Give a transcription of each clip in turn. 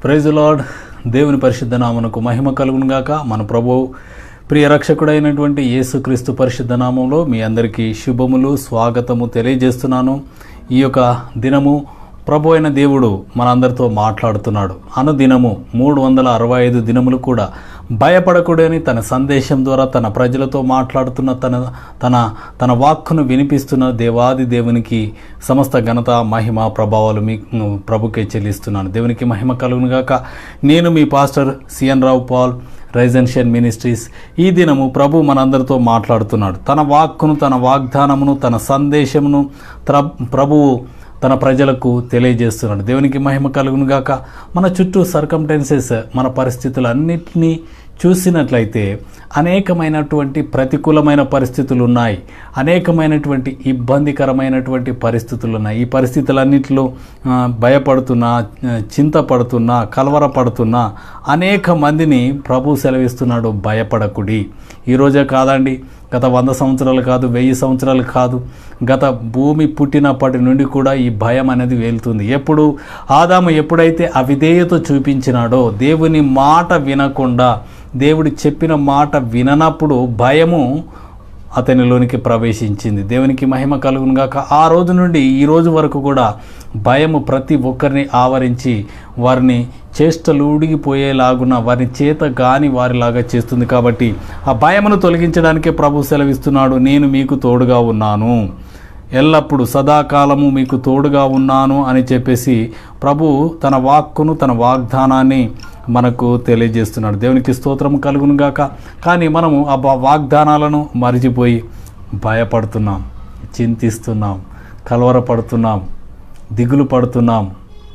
Praise lord దేవుని పరిశుద్ధ నామనకు మహిమ కలుగును గాక మన ప్రభు ప్రియ రక్షకుడైనటువంటి యేసుక్రీస్తు పరిశుద్ధ నామంలో మీ అందరికీ శుభములు స్వాగతము తెలియజేస్తున్నాను ఈ యొక్క దినము ప్రభు అయిన దేవుడు మనందరితో మాట్లాడుతున్నాడు అనుదినము మూడు వందల అరవై ఐదు దినములు కూడా భయపడకూడని తన సందేశం ద్వారా తన ప్రజలతో మాట్లాడుతున్న తన తన తన వాక్కును వినిపిస్తున్న దేవాది దేవునికి సమస్త ఘనత మహిమ ప్రభావాలు మీ ప్రభుకే చెల్లిస్తున్నాను దేవునికి మహిమ కలుగును గాక నేను మీ పాస్టర్ సిఎన్ రావు పాల్ రైజెన్షియన్ మినిస్ట్రీస్ ఈ దినము ప్రభు మనందరితో మాట్లాడుతున్నాడు తన వాక్కును తన వాగ్దానమును తన సందేశమును త్ర ప్రభువు తన ప్రజలకు తెలియజేస్తున్నాడు దేవునికి మహిమ కలుగును గాక మన చుట్టూ సర్కంటెన్సెస్ మన పరిస్థితులన్నింటినీ చూసినట్లయితే అనేకమైనటువంటి ప్రతికూలమైన పరిస్థితులు ఉన్నాయి అనేకమైనటువంటి ఇబ్బందికరమైనటువంటి పరిస్థితులు ఉన్నాయి ఈ పరిస్థితులన్నింటిలో ఆ, భయపడుతున్నా ఆ, చింతపడుతున్నా కలవరపడుతున్నా అనేక మందిని ప్రభు సెలవిస్తున్నాడు భయపడకుడి ఈరోజే కాదండి గత వంద సంవత్సరాలు కాదు వెయ్యి సంవత్సరాలు కాదు గత భూమి పుట్టినప్పటి నుండి కూడా ఈ భయం అనేది వేలుతుంది ఎప్పుడు ఆదాము ఎప్పుడైతే అవిధేయత చూపించినాడో దేవుని మాట వినకుండా దేవుడు చెప్పిన మాట విననప్పుడు భయము అతనిలోనికి ప్రవేశించింది దేవునికి మహిమ కలుగును గాక ఆ రోజు నుండి ఈ రోజు వరకు కూడా భయము ప్రతి ఒక్కరిని ఆవరించి వారిని చేష్టలు ఉడిగిపోయేలాగున వారిని చేత గాని వారిలాగా చేస్తుంది కాబట్టి ఆ భయమును తొలగించడానికే ప్రభు సెలవిస్తున్నాడు నేను మీకు తోడుగా ఉన్నాను ఎల్లప్పుడూ సదాకాలము మీకు తోడుగా ఉన్నాను అని చెప్పేసి ప్రభు తన వాక్కును తన వాగ్దానాన్ని మనకు తెలియజేస్తున్నాడు దేవునికి స్తోత్రం కలుగును గాక కానీ మనము ఆ బా- వాగ్దానాలను మరిచిపోయి భయపడుతున్నాం చింతిస్తున్నాం కలవరపడుతున్నాం దిగులు పడుతున్నాం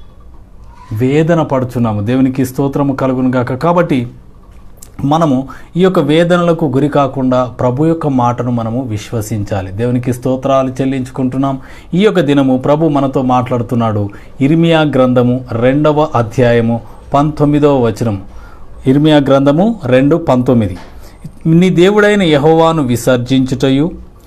వేదన పడుచున్నాము దేవునికి స్తోత్రము కలుగును గాక కాబట్టి మనము ఈ యొక్క వేదనలకు గురి కాకుండా ప్రభు యొక్క మాటను మనము విశ్వసించాలి దేవునికి స్తోత్రాలు చెల్లించుకుంటున్నాం ఈ యొక్క దినము ప్రభు మనతో మాట్లాడుతున్నాడు ఇర్మియా గ్రంథము రెండవ అధ్యాయము పంతొమ్మిదవ వచనం ఇర్మియా గ్రంథము రెండు పంతొమ్మిది నీ దేవుడైన యహోవాను విసర్జించుటయు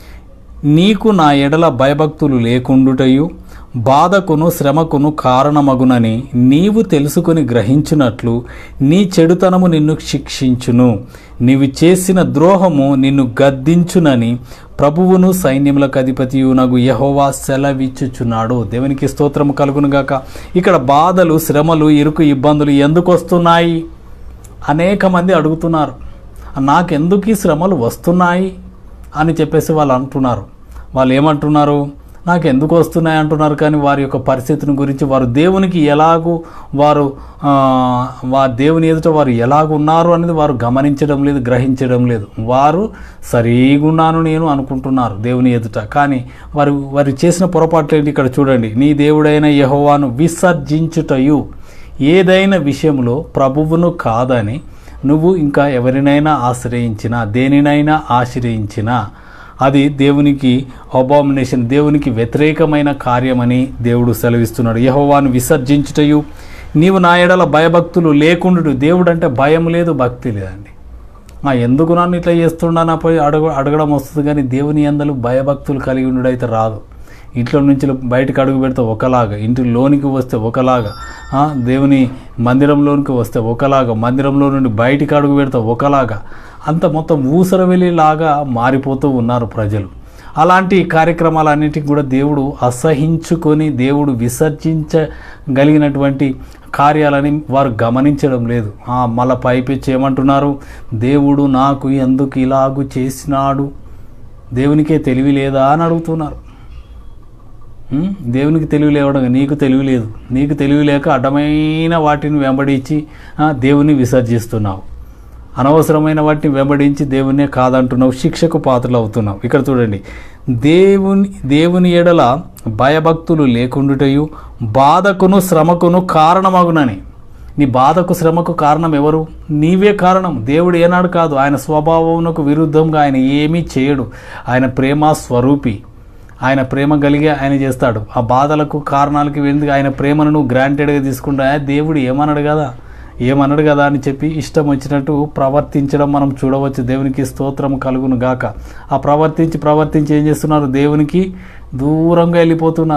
నీకు నా ఎడల భయభక్తులు లేకుండుటయు బాధకును శ్రమకును కారణమగునని నీవు తెలుసుకుని గ్రహించున్నట్లు నీ చెడుతనము నిన్ను శిక్షించును నీవు చేసిన ద్రోహము నిన్ను గద్దించునని ప్రభువును సైన్యములకు అధిపతియునగు యహోవా సెలవిచ్చుచున్నాడు దేవునికి స్తోత్రము కలుగునుగాక ఇక్కడ బాధలు శ్రమలు ఇరుకు ఇబ్బందులు ఎందుకు వస్తున్నాయి అనేక మంది అడుగుతున్నారు నాకెందుకు ఈ శ్రమలు వస్తున్నాయి అని చెప్పేసి వాళ్ళు అంటున్నారు వాళ్ళు ఏమంటున్నారు నాకు ఎందుకు వస్తున్నాయి అంటున్నారు కానీ వారి యొక్క పరిస్థితిని గురించి వారు దేవునికి ఎలాగూ వారు ఆ, వా దేవుని ఎదుట వారు ఎలాగున్నారు అనేది వారు గమనించడం లేదు గ్రహించడం లేదు వారు సరిగున్నాను నేను అనుకుంటున్నారు దేవుని ఎదుట కానీ వారు వారు చేసిన పొరపాట్లు ఏంటి ఇక్కడ చూడండి నీ దేవుడైన యెహోవాను విసర్జించుటయు ఏదైనా విషయంలో ప్రభువును కాదని నువ్వు ఇంకా ఎవరినైనా ఆశ్రయించినా దేనినైనా ఆశ్రయించినా అది దేవునికి అబామినేషన్ దేవునికి వ్యతిరేకమైన కార్యమని దేవుడు సెలవిస్తున్నాడు యహోవాను విసర్జించుటయు నీవు నా ఎడల భయభక్తులు లేకుండు దేవుడు అంటే భయం లేదు భక్తి లేదండి ఆ, ఎందుకు నన్ను ఇట్లా చేస్తున్నానా పోయి అడగ అడగడం వస్తుంది కానీ దేవుని అందరూ భయభక్తులు కలిగి ఉండడైతే రాదు ఇంట్లో నుంచి బయటకు అడుగు పెడితే ఒకలాగా ఇంటి లోనికి వస్తే ఒకలాగా ఆ, దేవుని మందిరంలోనికి వస్తే ఒకలాగా మందిరంలో నుండి బయటికి అడుగు పెడితే ఒకలాగా అంత మొత్తం ఊసరవెల్లిలాగా మారిపోతూ ఉన్నారు ప్రజలు అలాంటి కార్యక్రమాలన్నిటికి కూడా దేవుడు అసహించుకొని దేవుడు విసర్జించగలిగినటువంటి కార్యాలని వారు గమనించడం లేదు ఆ, మళ్ళా పైపెచ్చి ఏమంటున్నారు దేవుడు నాకు ఎందుకు ఇలాగు చేసినాడు దేవునికే తెలివి లేదా అని అడుగుతున్నారు ఉం? దేవునికి తెలివి లేవడం నీకు తెలివి లేదు నీకు తెలివి లేక అడ్డమైన వాటిని వెంబడించి ఆ, దేవుని విసర్జిస్తున్నావు అనవసరమైన వాటిని వెంబడించి దేవునే కాదంటున్నావు శిక్షకు పాత్రలు అవుతున్నావు ఇక్కడ చూడండి దేవుని దేవుని ఎడల భయభక్తులు లేకుండుటయు బాధకును శ్రమకును కారణమగునని నీ బాధకు శ్రమకు కారణం ఎవరు నీవే కారణం దేవుడు ఏనాడు కాదు ఆయన స్వభావమునకు విరుద్ధంగా ఆయన ఏమీ చేయడు ఆయన ప్రేమ స్వరూపి ఆయన ప్రేమ కలిగి ఆయన చేస్తాడు ఆ బాధలకు కారణాలకి ఎందుకు ఆయన ప్రేమను నువ్వు గ్రాంటెడ్గా తీసుకుంటా "ఆ, దేవుడు ఏమన్నాడు కదా ఏమన్నాడు కదా అని చెప్పి ఇష్టం వచ్చినట్టు ప్రవర్తించడం మనం చూడవచ్చు దేవునికి స్తోత్రం కలుగును గాక ఆ ప్రవర్తించి ప్రవర్తించి ఏం చేస్తున్నారు దేవునికి దూరంగా వెళ్ళిపోతున్నారు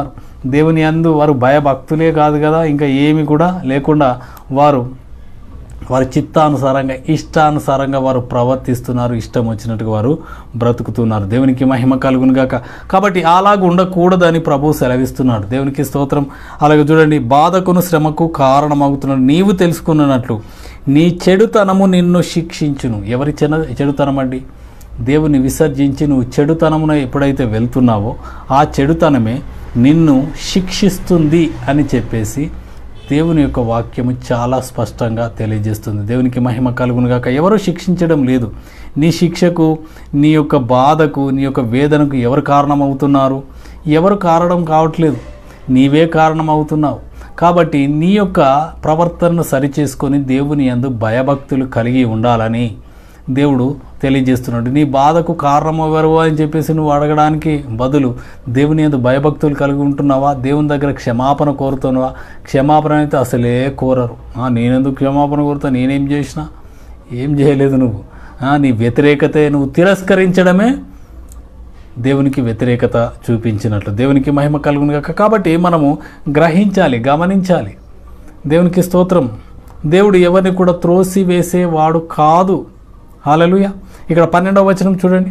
దేవుని అందు వారు భయభక్తులే కాదు కదా ఇంకా ఏమి కూడా లేకుండా వారు వారి చిత్తానుసారంగా ఇష్టానుసారంగా వారు ప్రవర్తిస్తున్నారు ఇష్టం వచ్చినట్టుగా వారు బ్రతుకుతున్నారు దేవునికి మహిమ కలుగును గాక కాబట్టి అలాగ ఉండకూడదని ప్రభు సెలవిస్తున్నాడు దేవునికి స్తోత్రం అలాగే చూడండి బాధకును శ్రమకు కారణమవుతున్నాడు నీవు తెలుసుకున్నట్లు నీ చెడుతనము నిన్ను శిక్షించును ఎవరి చెన చెడుతనం అండి దేవుని విసర్జించి నువ్వు చెడుతనమున ఎప్పుడైతే వెళ్తున్నావో ఆ చెడుతనమే నిన్ను శిక్షిస్తుంది అని చెప్పేసి దేవుని యొక్క వాక్యము చాలా స్పష్టంగా తెలియజేస్తుంది దేవునికి మహిమ కలుగును గాక ఎవరు శిక్షించడం లేదు నీ శిక్షకు నీ యొక్క బాధకు నీ యొక్క వేదనకు ఎవరు కారణమవుతున్నారు ఎవరు కారణం కావట్లేదు నీవే కారణం అవుతున్నావు కాబట్టి నీ యొక్క ప్రవర్తనను సరిచేసుకొని దేవుని యందు భయభక్తులు కలిగి ఉండాలని దేవుడు తెలియజేస్తున్నాడు నీ బాధకు కారణం ఎవరు అని చెప్పేసి నువ్వు అడగడానికి బదులు దేవుని ఎందు భయభక్తులు కలిగి ఉంటున్నావా దేవుని దగ్గర క్షమాపణ కోరుతున్నావా క్షమాపణ అయితే అసలే కోరరు "ఆ, నేనెందుకు క్షమాపణ కోరుతా నేనేం చేసినా ఏం చేయలేదు నువ్వు ఆ, నీ వ్యతిరేకతే నువ్వు తిరస్కరించడమే దేవునికి వ్యతిరేకత చూపించినట్లు దేవునికి మహిమ కలుగును గాక కాబట్టి మనము గ్రహించాలి గమనించాలి దేవునికి స్తోత్రం దేవుడు ఎవరిని కూడా త్రోసి వేసేవాడు కాదు హాలలుయ ఇక్కడ పన్నెండవ వచనం చూడండి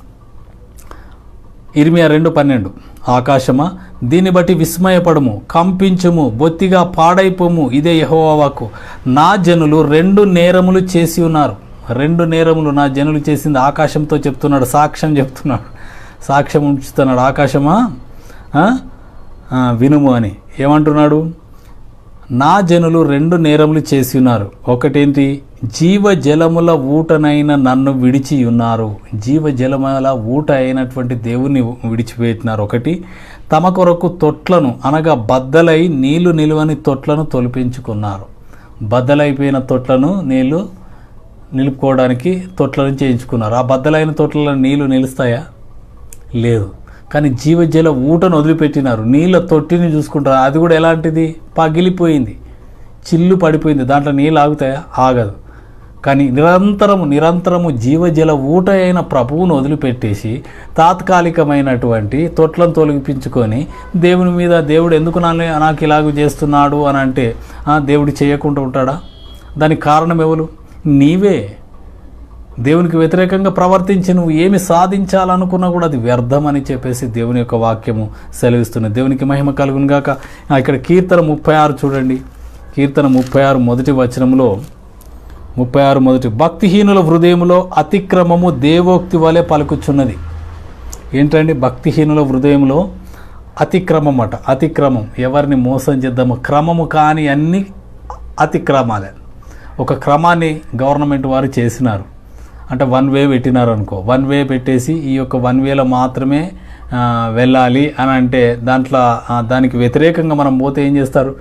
ఇరిమియా రెండు పన్నెండు ఆకాశమా దీన్ని బట్టి విస్మయపడము కంపించుము బొత్తిగా పాడైపోము ఇదే యహోవాకు నా జనులు రెండు నేరములు చేసి ఉన్నారు రెండు నేరములు నా జనులు చేసింది ఆకాశంతో చెప్తున్నాడు సాక్ష్యం చెప్తున్నాడు సాక్ష్యం ఉంచుతున్నాడు ఆకాశమా ఆ? ఆ, వినుము అని ఏమంటున్నాడు నా జనులు రెండు నేరములు చేసి ఉన్నారు ఒకటేంటి జీవ జలముల ఊటనైన నన్ను విడిచి ఉన్నారు జీవ జలముల ఊట అయినటువంటి దేవుని విడిచిపెట్టినారు ఒకటి తమ కొరకు తొట్లను అనగా బద్దలై నీళ్లు నిలువని తొట్లను తొలిపించుకున్నారు బద్దలైపోయిన తొట్లను నీళ్లు నిలుపుకోవడానికి తొట్లను చేయించుకున్నారు ఆ బద్దలైన తొట్లలో నీళ్లు నిలుస్తాయా లేదు కానీ జీవజల ఊటను వదిలిపెట్టినారు నీళ్ళ తొట్టిని చూసుకుంటారు అది కూడా ఎలాంటిది పగిలిపోయింది చిల్లు పడిపోయింది దాంట్లో నీళ్ళు ఆగుతాయా ఆగదు కానీ నిరంతరము నిరంతరము జీవజల ఊట అయిన ప్రభువును వదిలిపెట్టేసి తాత్కాలికమైనటువంటి తొట్లను తొలగించుకొని దేవుని మీద దేవుడు ఎందుకు నాన్న నాకు ఇలాగ చేస్తున్నాడు అని అంటే "ఆ, దేవుడు చేయకుండా ఉంటాడా దానికి కారణం ఎవరు నీవే దేవునికి వ్యతిరేకంగా ప్రవర్తించి నువ్వు ఏమి సాధించాలనుకున్నా కూడా అది వ్యర్థం అని చెప్పేసి దేవుని యొక్క వాక్యము సెలవిస్తున్నది దేవునికి మహిమ కలుగును గాక ఆ, ఇక్కడ కీర్తన ముప్పై ఆరు చూడండి కీర్తన ముప్పై ఆరు మొదటి వచనంలో ముప్పై ఆరు మొదటి భక్తిహీనుల హృదయములో అతిక్రమము దేవోక్తి వలె పలుకుచున్నది ఏంటండి భక్తిహీనుల హృదయంలో అతిక్రమం అట అతిక్రమం ఎవరిని మోసం చేద్దామో క్రమము కాని అన్ని అతిక్రమాలే ఒక క్రమాన్ని గవర్నమెంట్ వారు చేసినారు అంటే వన్ వే పెట్టినారు అనుకో వన్ వే పెట్టేసి ఈ యొక్క వన్ వేలో మాత్రమే ఆ, వెళ్ళాలి అని అంటే దాంట్లో ఆ, దానికి వ్యతిరేకంగా మనం పోతే ఏం చేస్తారు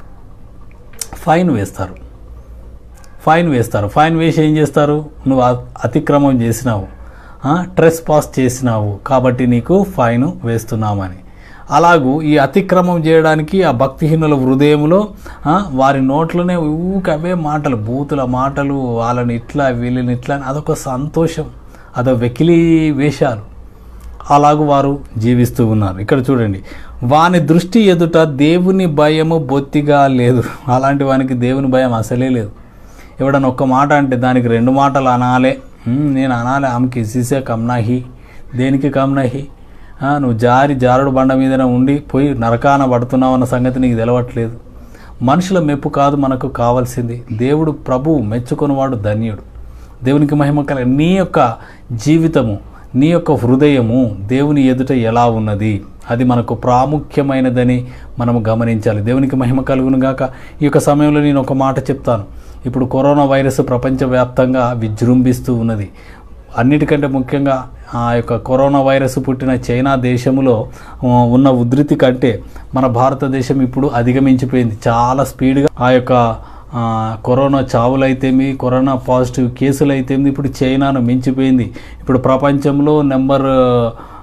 ఫైన్ వేస్తారు ఫైన్ వేస్తారు ఫైన్ వేసి ఏం చేస్తారు నువ్వు అ- అతిక్రమం చేసినావు ట్రెస్ పాస్ చేసినావు కాబట్టి నీకు ఫైన్ వేస్తున్నామని అలాగూ ఈ అతిక్రమం చేయడానికి ఆ భక్తిహీనుల హృదయంలో ఆ, వారి నోట్లోనే ఊక అవే మాటలు బూతుల మాటలు వాళ్ళని ఇట్లా వీళ్ళని ఇట్లా అని అదొక సంతోషం అదొక వెకిలి వేషాలు అలాగూ వారు జీవిస్తూ ఉన్నారు ఇక్కడ చూడండి వాని దృష్టి ఎదుట దేవుని భయము బొత్తిగా లేదు అలాంటి వానికి దేవుని భయం అసలే లేదు ఎవడన్నా ఒక్క మాట అంటే దానికి రెండు మాటలు అనాలే "హ్మ్, నేను అనాలే ఆమెకి ఇసిసే కమ్నాహి దేనికి కమ్నాహి ఆ, నువ్వు జారి జారుడు బండ మీదనే ఉండి పోయి నరకాన పడుతున్నావు అన్న సంగతి నీకు తెలవట్లేదు మనుషుల మెప్పు కాదు మనకు కావాల్సింది దేవుడు ప్రభువు మెచ్చుకున్నవాడు ధన్యుడు దేవునికి మహిమ కల నీ యొక్క జీవితము నీ యొక్క హృదయము దేవుని ఎదుట ఎలా ఉన్నది అది మనకు ప్రాముఖ్యమైనదని మనము గమనించాలి దేవునికి మహిమ కలుగును గాక ఈ యొక్క సమయంలో నేను ఒక మాట చెప్తాను ఇప్పుడు కరోనా వైరస్ ప్రపంచవ్యాప్తంగా విజృంభిస్తూ ఉన్నది అన్నిటికంటే ముఖ్యంగా ఆ యొక్క కరోనా వైరస్ పుట్టిన చైనా దేశంలో ఆ, ఉన్న ఉధృతి కంటే మన భారతదేశం ఇప్పుడు అధిగమించిపోయింది చాలా స్పీడ్గా ఆ యొక్క ఆ, కరోనా చావులైతేమి కరోనా పాజిటివ్ కేసులు అయితేమి ఇప్పుడు చైనాను మించిపోయింది ఇప్పుడు ప్రపంచంలో నెంబర్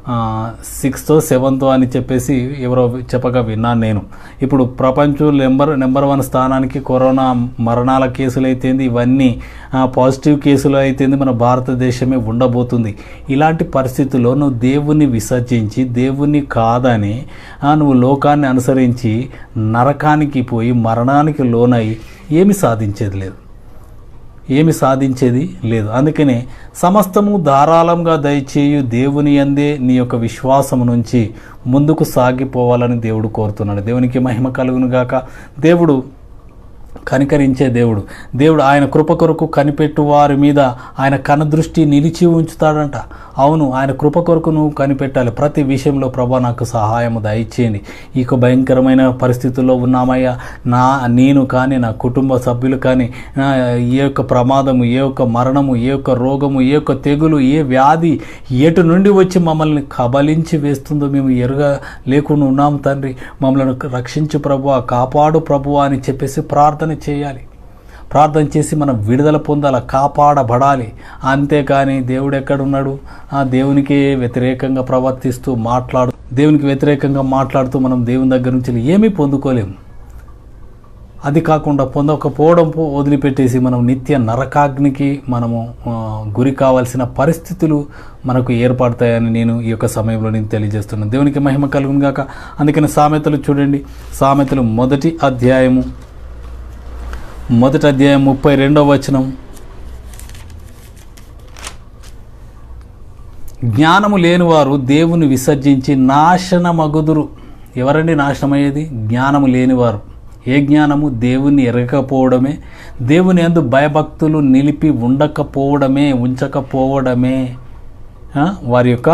సిక్స్త్ సెవెంత్ అని చెప్పేసి ఎవరో చెప్పగా విన్నాను నేను ఇప్పుడు ప్రపంచం నెంబర్ నెంబర్ వన్ స్థానానికి కరోనా మరణాల కేసులు అయితేంది ఇవన్నీ ఆ, పాజిటివ్ కేసులు అయితేంది మన భారతదేశమే ఉండబోతుంది ఇలాంటి పరిస్థితుల్లో నువ్వు దేవుణ్ణి విసర్జించి దేవుణ్ణి కాదని ఆ, నువ్వు లోకాన్ని అనుసరించి నరకానికి పోయి మరణానికి లోనై ఏమి సాధించేది లేదు ఏమి సాధించేది లేదు అందుకనే సమస్తము ధారాళంగా దయచేయు దేవుని అందే నీ యొక్క విశ్వాసము నుంచి ముందుకు సాగిపోవాలని దేవుడు కోరుతున్నాడు దేవునికి మహిమ కలుగును గాక దేవుడు కనికరించే దేవుడు దేవుడు ఆయన కృప కొరకు కనిపెట్టు వారి మీద ఆయన కనదృష్టి నిలిచి ఉంచుతాడంట అవును ఆయన కృప కొరకు నువ్వు కనిపెట్టాలి ప్రతి విషయంలో ప్రభా నాకు సహాయము దయచేయండి ఈ యొక్క భయంకరమైన పరిస్థితుల్లో ఉన్నామయ్యా నా నేను కానీ నా కుటుంబ సభ్యులు కానీ నా ఏ యొక్క ప్రమాదము ఏ యొక్క మరణము ఏ యొక్క రోగము ఏ యొక్క తెగులు ఏ వ్యాధి ఎటు నుండి వచ్చి మమ్మల్ని కబలించి వేస్తుందో మేము ఎరుగా లేకుండా ఉన్నాము తండ్రి మమ్మల్ని రక్షించు ప్రభు కాపాడు ప్రభు అని చెప్పేసి ప్రార్థన చేయాలి ప్రార్థన చేసి మనం విడుదల పొందాల కాపాడబడాలి అంతేకాని దేవుడు ఎక్కడున్నాడు ఆ దేవునికి వ్యతిరేకంగా ప్రవర్తిస్తూ మాట్లాడు దేవునికి వ్యతిరేకంగా మాట్లాడుతూ మనం దేవుని దగ్గర నుంచి ఏమీ పొందుకోలేము అది కాకుండా పొందకపోవడం పో- వదిలిపెట్టేసి మనం నిత్య నరకాగ్నికి మనము ఆ, గురి కావాల్సిన పరిస్థితులు మనకు ఏర్పడతాయని నేను ఈ యొక్క సమయంలో నేను తెలియజేస్తున్నాను దేవునికి మహిమ కలుగును గాక అందుకని సామెతలు చూడండి సామెతలు మొదటి అధ్యాయము మొదటి అధ్యాయం ముప్పై రెండవ వచనం జ్ఞానము లేనివారు దేవుని విసర్జించి నాశనమగుదురు ఎవరండి నాశనమయ్యేది జ్ఞానము లేనివారు ఏ జ్ఞానము దేవుని ఎరగకపోవడమే దేవుని అందు భయభక్తులు నిలిపి ఉండకపోవడమే ఉంచకపోవడమే ఆ, వారి యొక్క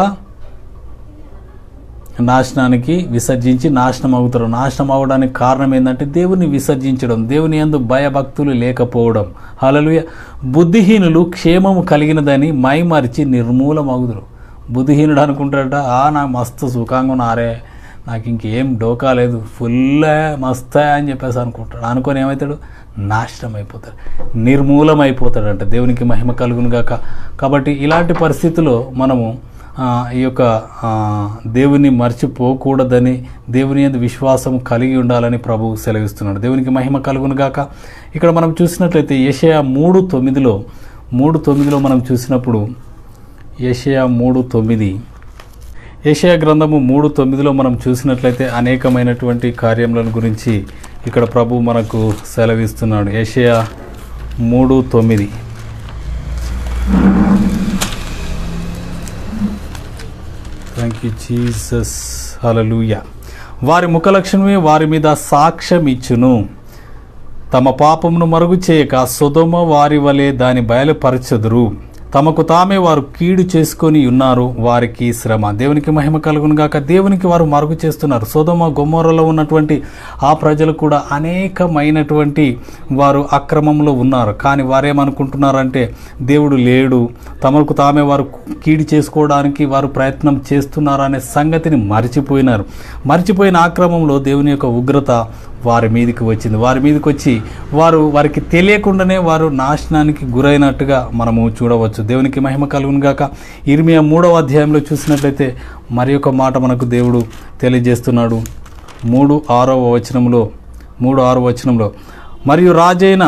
నాశనానికి విసర్జించి నాశనం అవుతారు నాశనం అవడానికి కారణం ఏంటంటే దేవుని విసర్జించడం దేవుని యందు భయభక్తులు లేకపోవడం హలలుయ బుద్ధిహీనులు క్షేమము కలిగినదని మైమరిచి నిర్మూలమగుదురు బుద్ధిహీనుడు అనుకుంటాడట ఆ నా మస్తు సుఖంగా ఉన్నారే నాకు ఇంకేం డోకా లేదు ఫుల్ మస్తే అని చెప్పేసి అనుకుంటాడు అనుకొని ఏమవుతాడు నాశనం అయిపోతాడు నిర్మూలం అయిపోతాడంట దేవునికి మహిమ కలుగును గాక కాబట్టి ఇలాంటి పరిస్థితుల్లో మనము ఆ, ఈ యొక్క ఆ, దేవుని మర్చిపోకూడదని దేవుని యందు విశ్వాసం కలిగి ఉండాలని ప్రభు సెలవిస్తున్నాడు దేవునికి మహిమ కలుగును గాక ఇక్కడ మనం చూసినట్లయితే యెషయా మూడు తొమ్మిదిలో మూడు తొమ్మిదిలో మనం చూసినప్పుడు యెషయా మూడు తొమ్మిది ఏషియా గ్రంథము మూడు తొమ్మిదిలో మనం చూసినట్లయితే అనేకమైనటువంటి కార్యములను గురించి ఇక్కడ ప్రభు మనకు సెలవిస్తున్నాడు ఏషియా మూడు తొమ్మిది థ్యాంక్ యూ జీసస్ హలలుయ వారి ముఖలక్షణమే వారి మీద సాక్ష్యం ఇచ్చును తమ పాపమును మరుగు చేయక సుధమ వారి వలె దాని బయలుపరచదురు తమకు తామే వారు కీడు చేసుకొని ఉన్నారు వారికి శ్రమ దేవునికి మహిమ కలుగును గాక దేవునికి వారు మరుగు చేస్తున్నారు సోదమ గొమ్మరలో ఉన్నటువంటి ఆ ప్రజలు కూడా అనేకమైనటువంటి వారు అక్రమంలో ఉన్నారు కానీ వారేమనుకుంటున్నారంటే దేవుడు లేడు తమకు తామే వారు కీడు చేసుకోవడానికి వారు ప్రయత్నం చేస్తున్నారు అనే సంగతిని మర్చిపోయినారు మర్చిపోయిన ఆక్రమంలో దేవుని యొక్క ఉగ్రత వారి మీదకి వచ్చింది వారి మీదకి వచ్చి వారు వారికి తెలియకుండానే వారు నాశనానికి గురైనట్టుగా మనము చూడవచ్చు దేవునికి మహిమ కలుగును గాక ఇర్మియా మూడవ అధ్యాయంలో చూసినట్లయితే మరి ఒక మాట మనకు దేవుడు తెలియజేస్తున్నాడు మూడు ఆరవ వచనంలో మూడు ఆరవ వచనంలో మరియు రాజైన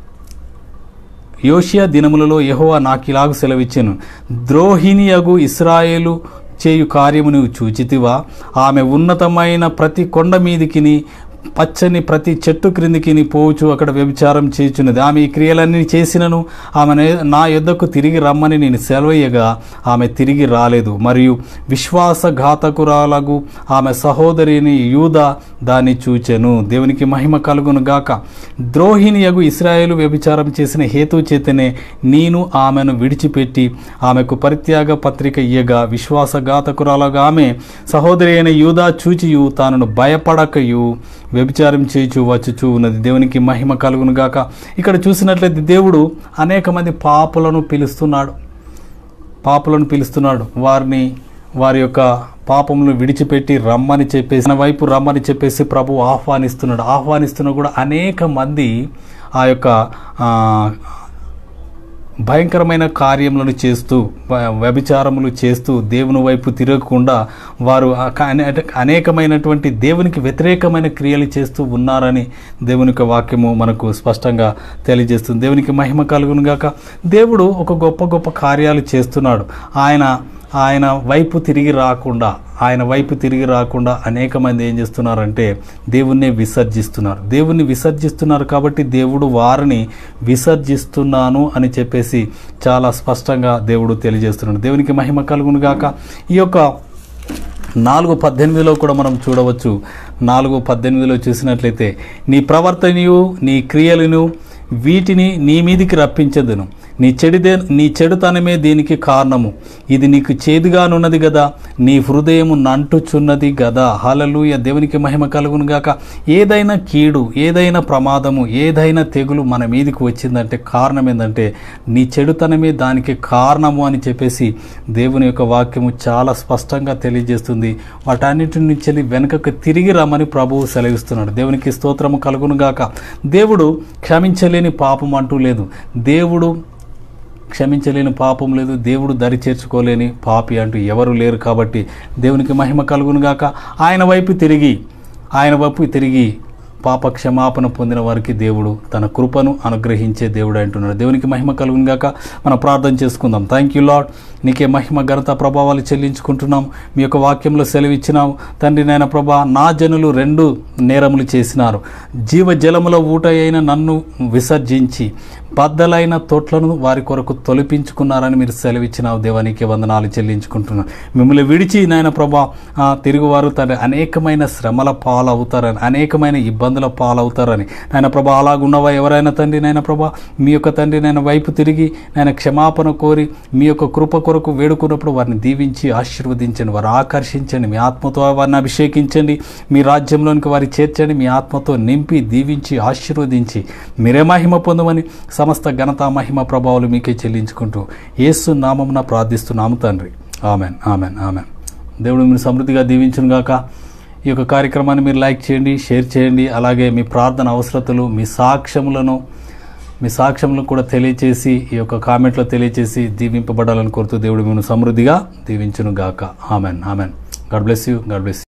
యోషియా దినములలో యెహోవా నాకిలాగు సెలవిచ్చాను ద్రోహిణియగు ఇస్రాయేలు చేయు కార్యము నువ్వు చూచితివా ఆమె ఉన్నతమైన ప్రతి కొండ మీదికిని పచ్చని ప్రతి చెట్టు క్రిందికి పోవచ్చు అక్కడ వ్యభిచారం చేయుచున్నది ఆమె ఈ క్రియలన్నీ చేసినను ఆమె నే- నా యొద్దకు తిరిగి రమ్మని నేను సెలవయ్యగా ఆమె తిరిగి రాలేదు మరియు విశ్వాసఘాతకురాలగు ఆమె సహోదరిని యూద దాన్ని చూచెను దేవునికి మహిమ కలుగును గాక ద్రోహిణియగు ఇస్రాయేలు వ్యభిచారం చేసిన హేతు చేతనే నేను ఆమెను విడిచిపెట్టి ఆమెకు పరిత్యాగ పత్రిక ఇయ్యగా విశ్వాసఘాతకురాలగా ఆమె సహోదరి అయిన యూదా చూచియు తాను భయపడకయు వ్యభిచారం చేయుచు వచ్చుచు ఉన్నది దేవునికి మహిమ కలుగును గాక ఇక్కడ చూసినట్లయితే దేవుడు అనేక మంది పాపులను పిలుస్తున్నాడు పాపులను పిలుస్తున్నాడు వారిని వారి యొక్క పాపములను విడిచిపెట్టి రమ్మని చెప్పేసి తన వైపు రమ్మని చెప్పేసి ప్రభు ఆహ్వానిస్తున్నాడు ఆహ్వానిస్తున్న కూడా అనేక మంది ఆ యొక్క ఆ, భయంకరమైన కార్యములను చేస్తూ వ- వ్యభిచారములు చేస్తూ దేవుని వైపు తిరగకుండా వారు ఆ క- అనే- అనేకమైనటువంటి దేవునికి వ్యతిరేకమైన క్రియలు చేస్తూ ఉన్నారని దేవుని యొక్క వాక్యము మనకు స్పష్టంగా తెలియజేస్తుంది దేవునికి మహిమ కలుగును గాక దేవుడు ఒక గొప్ప గొప్ప కార్యాలు చేస్తున్నాడు ఆయన ఆయన వైపు తిరిగి రాకుండా ఆయన వైపు తిరిగి రాకుండా అనేక మంది ఏం చేస్తున్నారంటే దేవుణ్ణి విసర్జిస్తున్నారు దేవుణ్ణి విసర్జిస్తున్నారు కాబట్టి దేవుడు వారిని విసర్జిస్తున్నాను అని చెప్పేసి చాలా స్పష్టంగా దేవుడు తెలియజేస్తున్నాడు దేవునికి మహిమ కలుగును గాక ఈ యొక్క నాలుగు పద్దెనిమిదిలో కూడా మనం చూడవచ్చు నాలుగు పద్దెనిమిదిలో చూసినట్లయితే నీ ప్రవర్తనయు నీ క్రియలను వీటిని నీ మీదికి రప్పించదును నీ చెడిదే నీ చెడుతనమే దీనికి కారణము ఇది నీకు చేదుగానున్నది గదా నీ హృదయము నంటుచున్నది గదా హలలుయ దేవునికి మహిమ కలుగును గాక ఏదైనా కీడు ఏదైనా ప్రమాదము ఏదైనా తెగులు మన మీదికి వచ్చిందంటే కారణం ఏంటంటే నీ చెడుతనమే దానికి కారణము అని చెప్పేసి దేవుని యొక్క వాక్యము చాలా స్పష్టంగా తెలియజేస్తుంది వాటన్నిటి నుంచి వెనుకకు తిరిగి రమ్మని ప్రభువు సెలవిస్తున్నాడు దేవునికి స్తోత్రము కలుగును గాక దేవుడు క్షమించలేని పాపం అంటూ లేదు దేవుడు క్షమించలేని పాపం లేదు దేవుడు దరి చేర్చుకోలేని పాపి అంటూ ఎవరు లేరు కాబట్టి దేవునికి మహిమ కలుగును గాక ఆయన వైపు తిరిగి ఆయన వైపు తిరిగి పాప క్షమాపణ పొందిన వారికి దేవుడు తన కృపను అనుగ్రహించే దేవుడు అంటున్నాడు దేవునికి మహిమ కలుగును గాక మనం ప్రార్థన చేసుకుందాం థ్యాంక్ యూ లాడ్ నీకే మహిమ ఘనత ప్రభావాలు చెల్లించుకుంటున్నాం మీ యొక్క వాక్యంలో సెలవిచ్చినావు తండ్రి నాయన ప్రభా నా జనులు రెండు నేరములు చేసినారు జీవ జలముల ఊట అయిన నన్ను విసర్జించి బద్దలైన తొట్లను వారి కొరకు తొలిపించుకున్నారని మీరు సెలవిచ్చినావు దేవానికి వందనాలు చెల్లించుకుంటున్నాను మిమ్మల్ని విడిచి నాయన ప్రభా ఆ, తిరుగువారు తన అనేకమైన శ్రమల పాలవుతారని అనేకమైన ఇబ్బందుల పాలవుతారని నాయన ప్రభా అలాగున్నవా ఎవరైనా తండ్రి నాయన ప్రభా మీ యొక్క తండ్రి నాయన వైపు తిరిగి నాయన క్షమాపణ కోరి మీ యొక్క కృప కొరకు వేడుకున్నప్పుడు వారిని దీవించి ఆశీర్వదించండి వారు ఆకర్షించండి మీ ఆత్మతో వారిని అభిషేకించండి మీ రాజ్యంలోనికి వారి చేర్చండి మీ ఆత్మతో నింపి దీవించి ఆశీర్వదించి మీరే మహిమ పొందమని సమస్త ఘనత మహిమ ప్రభావాలు మీకే చెల్లించుకుంటూ యేసు నామమున ప్రార్థిస్తున్నాము తండ్రి ఆమెన్ ఆమెన్ ఆమెన్ దేవుడు మీరు సమృద్ధిగా దీవించును గాక ఈ యొక్క కార్యక్రమాన్ని మీరు లైక్ చేయండి షేర్ చేయండి అలాగే మీ ప్రార్థన అవసరతలు మీ సాక్ష్యములను మీ సాక్ష్యములను కూడా తెలియచేసి ఈ యొక్క కామెంట్లో తెలియచేసి దీవింపబడాలని కోరుతూ దేవుడు మిమ్మల్ని సమృద్ధిగా దీవించును గాక amen amen God bless you God bless